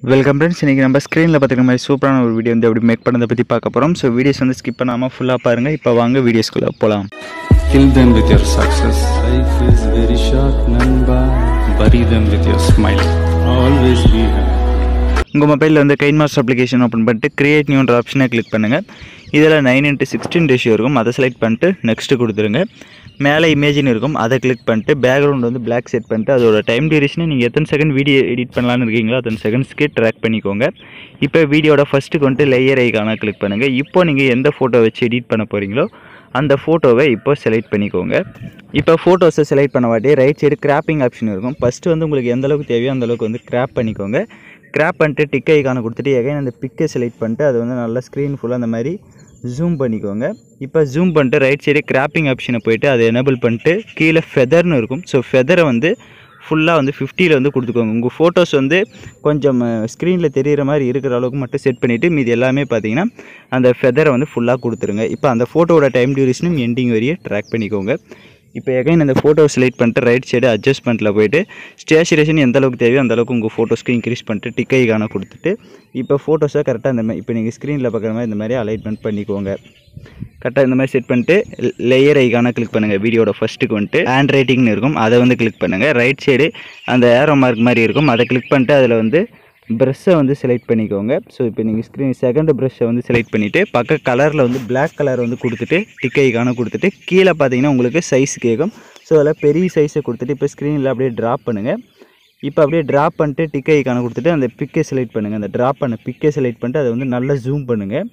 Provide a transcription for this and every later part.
Welcome friends இன்றைக்கி நம்ம ஸ்க்ரீனில் பார்த்துக்கிற மாதிரி சூப்பரான ஒரு வீடியோ வந்து எப்படி மேக் பண்ணதை பற்றி பார்க்க போகிறோம் ஸோ வீடியோஸ் வந்து ஸ்கிப் பண்ணாமல் ஃபுல்லாக பாருங்கள் இப்போ வாங்க வீடியோஸ்குள்ளே போகலாம் Kill them with your success. Life is very short, Namba. Bury them with your smile. Always be happy. உங்கள் மொபைலில் வந்து கைன் மாஸ்டர் அப்ளிகேஷன் ஓப்பன் பண்ணிட்டு கிரியேட் நியூன்ற ஆப்ஷனை கிளிக் பண்ணுங்கள் இதில் நைன் இன்ட்டு சிக்ஸ்டீன் ரேஷியோ இருக்கும் அதை செலக்ட் பண்ணிட்டு நெக்ஸ்ட்டு கொடுத்துருங்க மேலே இமேஜின் இருக்கும் அதை கிளிக் பண்ணிட்டு பேக்ரவுண்ட் வந்து பிளாக் செட் பண்ணிட்டு அதோட டைம் டியூரேஷனை நீங்கள் எத்தனை செகண்ட் வீடியோ எடிட் பண்ணலான்னு இருக்கீங்களோ அத்தனை செகண்ட்ஸ்க்கு ட்ராக் பண்ணிக்கோங்க இப்போ வீடியோட ஃபஸ்ட்டுக்கு வந்துட்டு லேயர் ஐக்கான கிளிக் பண்ணுங்கள் இப்போ நீங்கள் எந்த ஃபோட்டோ வச்சு எடிட் பண்ண போகிறீங்களோ அந்த ஃபோட்டோவை இப்போ செலக்ட் பண்ணிக்கோங்க இப்போ ஃபோட்டோஸை செலக்ட் பண்ண வாட்டி ரைட் சைடு கிராப்பிங் ஆப்ஷன் இருக்கும் ஃபஸ்ட்டு வந்து உங்களுக்கு எந்த அளவுக்கு தேவையோ அந்த அளவுக்கு வந்து கிராப் பண்ணிக்கோங்க கிராப் பண்ணிட்டு டிக் ஐக்கான கொடுத்துட்டு எகைன் அந்த பிக்கை செலக்ட் பண்ணிட்டு அது வந்து நல்லா ஸ்க்ரீன் ஃபுல்லாக அந்த மாதிரி ஜூம் பண்ணிக்கோங்க இப்போ ஜூம் பண்ணிட்டு ரைட் சைடு கிராப்பிங் ஆப்ஷனை போயிட்டு அதை எனேபிள் பண்ணிட்டு கீழே ஃபெதர்னு இருக்கும் ஸோ ஃபெதரை வந்து ஃபுல்லாக வந்து ஃபிஃப்டியில் வந்து கொடுத்துக்கோங்க உங்கள் ஃபோட்டோஸ் வந்து கொஞ்சம் ஸ்க்ரீனில் தெரிகிற மாதிரி இருக்கிற அளவுக்கு மட்டும் செட் பண்ணிவிட்டு மீதி எல்லாமே பார்த்தீங்கன்னா அந்த ஃபெதரை வந்து ஃபுல்லாக கொடுத்துருங்க இப்போ அந்த ஃபோட்டோவோட டைம் டியூரேஷனும் எண்டிங் வரையே ட்ராக் பண்ணிக்கோங்க இப்போ எகைன் அந்த ஃபோட்டோ செலக்ட் பண்ணிட்டு ரைட் சைடு அட்ஜஸ்ட்மெண்ட்டில் போயிட்டு ஸ்டேச்சுரேஷன் எந்த அளவுக்கு தேவையோ அந்த அளவுக்கு உங்கள் ஃபோட்டோஸ்க்கு இன்க்ரீஸ் பண்ணிட்டு டிக் ஐக்கான கொடுத்துட்டு இப்போ ஃபோட்டோஸை கரெக்டாக இந்த மாதிரி இப்போ நீங்கள் ஸ்க்ரீனில் பார்க்குற மாதிரி இந்த மாதிரி அலைட்மெண்ட் பண்ணிக்கோங்க கரெக்டாக இந்த மாதிரி செட் பண்ணிட்டு லேயர் ஐக்கான கிளிக் பண்ணுங்கள் வீடியோட ஃபஸ்ட்டுக்கு வந்துட்டு ஹேண்ட் ரைட்டிங்னு இருக்கும் அதை வந்து கிளிக் பண்ணுங்கள் ரைட் சைடு அந்த ஏரோ மார்க் மாதிரி இருக்கும் அதை கிளிக் பண்ணிட்டு அதில் வந்து ப்ரெஷ்ஷை வந்து செலக்ட் பண்ணிக்கோங்க ஸோ இப்போ நீங்கள் ஸ்க்ரீன் செகண்ட் ப்ரெஷ்ஷை வந்து செலக்ட் பண்ணிவிட்டு பக்க கலரில் வந்து Black கலர் வந்து கொடுத்துட்டு டிக் ஐக்கான கொடுத்துட்டு கீழே பார்த்தீங்கன்னா உங்களுக்கு சைஸ் கேட்கும் ஸோ அதில் பெரிய சைஸை கொடுத்துட்டு இப்போ ஸ்க்ரீனில் அப்படியே ட்ராப் பண்ணுங்கள் இப்போ அப்படியே ட்ராப் பண்ணிட்டு டிக் ஐக்கான கொடுத்துட்டு அந்த பிக்கை செலக்ட் பண்ணுங்கள் அந்த ட்ராப் பண்ண பிக்கை செலக்ட் பண்ணிட்டு அதை வந்து நல்லா ஜூம் பண்ணுங்கள்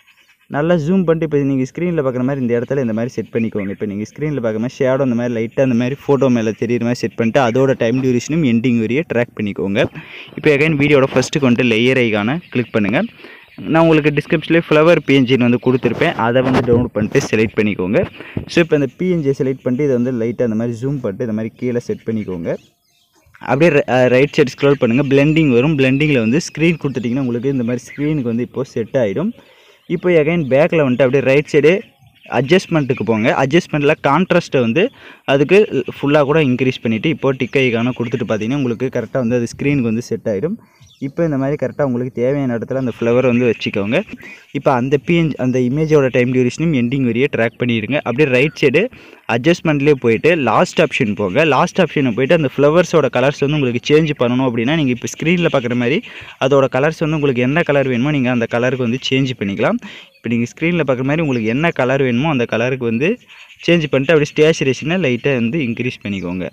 நல்லா ஜூம் பண்ணிட்டு இப்போ நீங்கள் ஸ்க்ரீனில் பார்க்குற மாதிரி இந்த இடத்துல இந்த மாதிரி செட் பண்ணிக்கோங்க இப்போ நீங்கள் ஸ்க்ரீனில் பார்க்குற மாதிரி ஷேடோ அந்த மாதிரி லைட்டாக அந்த மாதிரி ஃபோட்டோ மேலே தெரியுற மாதிரி செட் பண்ணிட்டு அதோட டைம் டியூரேஷனும் எண்டிங் வரையே ட்ராக் பண்ணிக்கோங்க இப்போ எகைன் வீடியோட ஃபஸ்ட்டுக்கு வந்துட்டு லேயர் ஐக்கான கிளிக் பண்ணுங்கள் நான் உங்களுக்கு டிஸ்கிரிப்ஷன்லேயே ஃப்ளவர் பிஎன்ஜின்னு வந்து கொடுத்துருப்பேன் அதை வந்து டவுன்லோட் பண்ணிட்டு செலக்ட் பண்ணிக்கோங்க ஸோ இப்போ இந்த பிஎன்ஜியை செலக்ட் பண்ணிட்டு இதை வந்து லைட்டாக அந்த மாதிரி ஜூம் பண்ணிட்டு இந்த மாதிரி கீழே செட் பண்ணிக்கோங்க அப்படியே ரைட் சைடு ஸ்க்ரோல் பண்ணுங்கள் பிளெண்டிங் வரும் பிளெண்டிங்கில் வந்து ஸ்க்ரீன் கொடுத்துட்டிங்கன்னா உங்களுக்கு இந்த மாதிரி ஸ்க்ரீனுக்கு வந்து இப்போது செட் ஆகிடும் இப்போ எகைன் பேக்கில் வந்துட்டு அப்படியே ரைட் சைடு அட்ஜஸ்ட்மெண்ட்டுக்கு போங்க அட்ஜஸ்ட்மெண்ட்டில் கான்ட்ராஸ்ட்டை வந்து அதுக்கு ஃபுல்லாக கூட இன்க்ரீஸ் பண்ணிவிட்டு இப்போ டிக் ஐக்கான கொடுத்துட்டு பார்த்தீங்கன்னா உங்களுக்கு கரெக்டாக வந்து அது ஸ்க்ரீனுக்கு வந்து செட் ஆகிடும் இப்போ இந்த மாதிரி கரெக்டாக உங்களுக்கு தேவையான இடத்துல அந்த ஃப்ளவர் வந்து வச்சுக்கோங்க இப்போ அந்த பிஎன்ஜ் அந்த இமேஜோட டைம் டியூரேஷனும் எண்டிங் வரையே ட்ராக் பண்ணிடுங்க அப்படியே ரைட் சைடு அட்ஜஸ்ட்மெண்ட்லேயே போயிட்டு லாஸ்ட் ஆப்ஷன் போங்க லாஸ்ட் ஆப்ஷனை போயிட்டு அந்த ஃப்ளவர்ஸோட கலர்ஸ் வந்து உங்களுக்கு சேஞ்ச் பண்ணணும் அப்படின்னா நீங்கள் இப்போ ஸ்க்ரீனில் பார்க்குற மாதிரி அதோட கலர்ஸ் வந்து உங்களுக்கு என்ன கலர் வேணுமோ நீங்கள் அந்த கலருக்கு வந்து சேஞ்ச் பண்ணிக்கலாம் இப்போ நீங்கள் ஸ்க்ரீனில் பார்க்குற மாதிரி உங்களுக்கு என்ன கலர் வேணுமோ அந்த கலருக்கு வந்து சேஞ்ச் பண்ணிட்டு அப்படியே ஸ்டேச்சுரேஷனை லைட்டாக வந்து இன்க்ரீஸ் பண்ணிக்கோங்க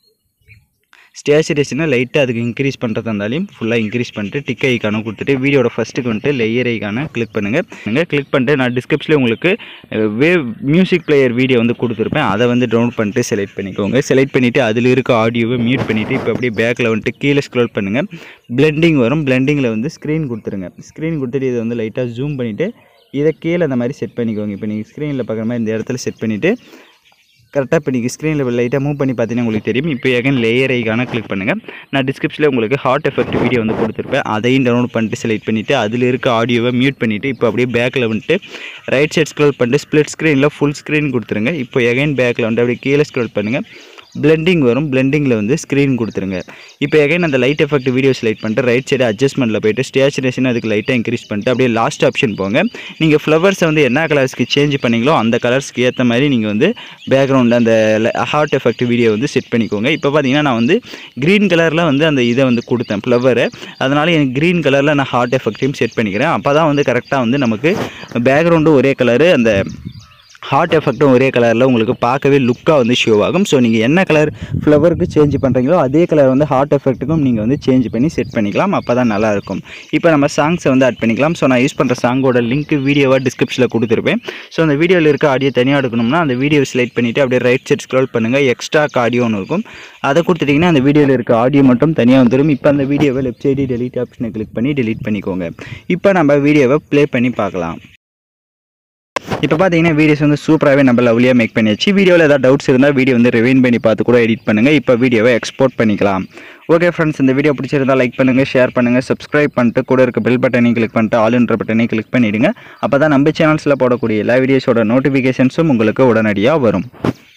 ஸ்டேச்சுரேஷனை லைட்டாக அதுக்கு இன்க்ரீஸ் பண்ணுறதா இருந்தாலும் ஃபுல்லாக இன்க்ரீஸ் பண்ணிட்டு டிக் ஐக்கான கொடுத்துட்டு வீடியோட ஃபஸ்ட்டுக்கு வந்துட்டு லேயர் ஐக்கான கிளிக் பண்ணுங்கள் நீங்கள் கிளிக் பண்ணிட்டு நான் டிஸ்கிரிப்ஷனில் உங்களுக்கு வேவ் மியூசிக் பிளேயர் வீடியோ வந்து கொடுத்துருப்பேன் அதை வந்து டவுன்லோட் பண்ணிட்டு செலக்ட் பண்ணிக்கோங்க செலக்ட் பண்ணிவிட்டு அதில் இருக்க ஆடியோவை மியூட் பண்ணிவிட்டு இப்போ அப்படியே பேக்கில் வந்துட்டு கீழே ஸ்க்ரோல் பண்ணுங்கள் பிளெண்டிங் வரும் பிளெண்டிங்கில் வந்து ஸ்க்ரீன் கொடுத்துருங்க ஸ்க்ரீன் கொடுத்துட்டு இதை வந்து லைட்டாக ஜூம் பண்ணிவிட்டு இதை கீழே அந்த மாதிரி செட் பண்ணிக்கோங்க இப்போ நீங்கள் ஸ்க்ரீனில் பார்க்குற மாதிரி இந்த இடத்துல செட் பண்ணிவிட்டு கரெக்டாக இப்போ நீங்கள் ஸ்க்ரீனில் லைட்டாக மூவ் பண்ணி பார்த்தீங்கன்னா உங்களுக்கு தெரியும் இப்போ எகன் லேயர் ஐக்கான கிளிக் பண்ணுங்கள் நான் டிஸ்கிரிப்ஷனில் உங்களுக்கு ஹார்ட் எஃபெக்ட் வீடியோ வந்து கொடுத்துருப்பேன் அதையும் டவுன்லோட் பண்ணிட்டு செலக்ட் பண்ணிவிட்டு அதில் இருக்க ஆடியோவை மியூட் பண்ணிவிட்டு இப்போ அப்படியே பேக்கில் வந்துட்டு ரைட் சைட் ஸ்க்ரோல் பண்ணிட்டு ஸ்ப்ளிட் ஸ்க்ரீனில் ஃபுல் ஸ்க்ரீன் கொடுத்துருங்க இப்போ எகைன் பேக்கில் வந்துட்டு அப்படியே கீழே ஸ்க்ரோல் பண்ணுங்கள் பிளெண்டிங் வரும் பிளெண்டிங்கில் வந்து ஸ்க்ரீன் கொடுத்துருங்க இப்போ எகைன் அந்த லைட் எஃபெக்ட் வீடியோ செலக்ட் பண்ணிட்டு ரைட் சைடு அட்ஜஸ்ட்மெண்ட்டில் போயிட்டு ஸ்டேச்சுரேஷன் அதுக்கு லைட்டாக இன்க்ரீஸ் பண்ணிட்டு அப்படியே லாஸ்ட் ஆப்ஷன் போங்க நீங்கள் ஃப்ளவர்ஸை வந்து என்ன கலர்ஸ்க்கு சேஞ்ச் பண்ணீங்களோ அந்த கலர்ஸ்க்கு ஏற்ற மாதிரி நீங்கள் வந்து பேக்ரவுண்ட் அந்த ஹார்ட் எஃபெக்ட் வீடியோ வந்து செட் பண்ணிக்கோங்க இப்போ பார்த்தீங்கன்னா நான் வந்து க்ரீன் கலரில் வந்து அந்த இதை வந்து கொடுத்தேன் ஃப்ளவரை அதனால் எனக்கு க்ரீன் கலரில் நான் ஹார்ட் எஃபெக்ட்டையும் செட் பண்ணிக்கிறேன் அப்போ தான் வந்து கரெக்டாக வந்து நமக்கு பேக்ரவுண்டும் ஒரே கலரு அந்த ஹார்ட் எஃபெக்ட்டும் ஒரே கலரில் உங்களுக்கு பார்க்கவே லுக்காக வந்து ஷோ ஆகும் ஸோ நீங்கள் என்ன கலர் ஃப்ளவருக்கு சேஞ்ச் பண்ணுறீங்களோ அதே கலர் வந்து ஹார்ட் எஃபெக்ட்டுக்கும் நீங்கள் வந்து சேஞ்ச் பண்ணி செட் பண்ணிக்கலாம் அப்போ தான் நல்லாயிருக்கும் இப்போ நம்ம சாங்ஸை வந்து ஆட் பண்ணிக்கலாம் ஸோ நான் யூஸ் பண்ணுற சாங்கோட லிங்க் வீடியோவாக டிஸ்கிரிப்ஷனில் கொடுத்துருப்பேன் ஸோ அந்த வீடியோவில் இருக்க ஆடியோ தனியாக எடுக்கணும்னா அந்த வீடியோ செலக்ட் பண்ணிவிட்டு அப்படியே ரைட் சைட் ஸ்க்ரோல் பண்ணுங்கள் எக்ஸ்ட்ரா ஆடியோன்னு இருக்கும் அதை கொடுத்துட்டிங்கன்னா அந்த வீடியோவில் இருக்க ஆடியோ மட்டும் தனியாக வந்துடும் இப்போ அந்த வீடியோவை லெஃப்ட் சைடு டெலிட் ஆப்ஷனை கிளிக் பண்ணி டெலீட் பண்ணிக்கோங்க இப்போ நம்ம வீடியோவை ப்ளே பண்ணி பார்க்கலாம் இப்போ பார்த்தீங்கன்னா வீடியோஸ் வந்து சூப்பராகவே நம்ம லவ்லியாக மேக் பண்ணியாச்சு வீடியோவில் ஏதாவது டவுட்ஸ் இருந்தால் வீடியோ வந்து ரிவைன் பண்ணி பார்த்து கூட எடிட் பண்ணுங்கள் இப்போ வீடியோவை எக்ஸ்போர்ட் பண்ணிக்கலாம் ஓகே ஃப்ரெண்ட்ஸ் இந்த வீடியோ பிடிச்சிருந்தா லைக் பண்ணுங்கள் ஷேர் பண்ணுங்கள் சப்ஸ்கிரைப் பண்ணிட்டு கூட இருக்க பெல் பட்டனையும் கிளிக் பண்ணிட்டு ஆல்ன்ற பட்டனையும் கிளிக் பண்ணிவிடுங்க அப்போ தான் நம்ம சேனல்ஸில் போடக்கூடிய எல்லா வீடியோஸோட நோட்டிஃபிகேஷன்ஸும் உங்களுக்கு உடனடியாக வரும்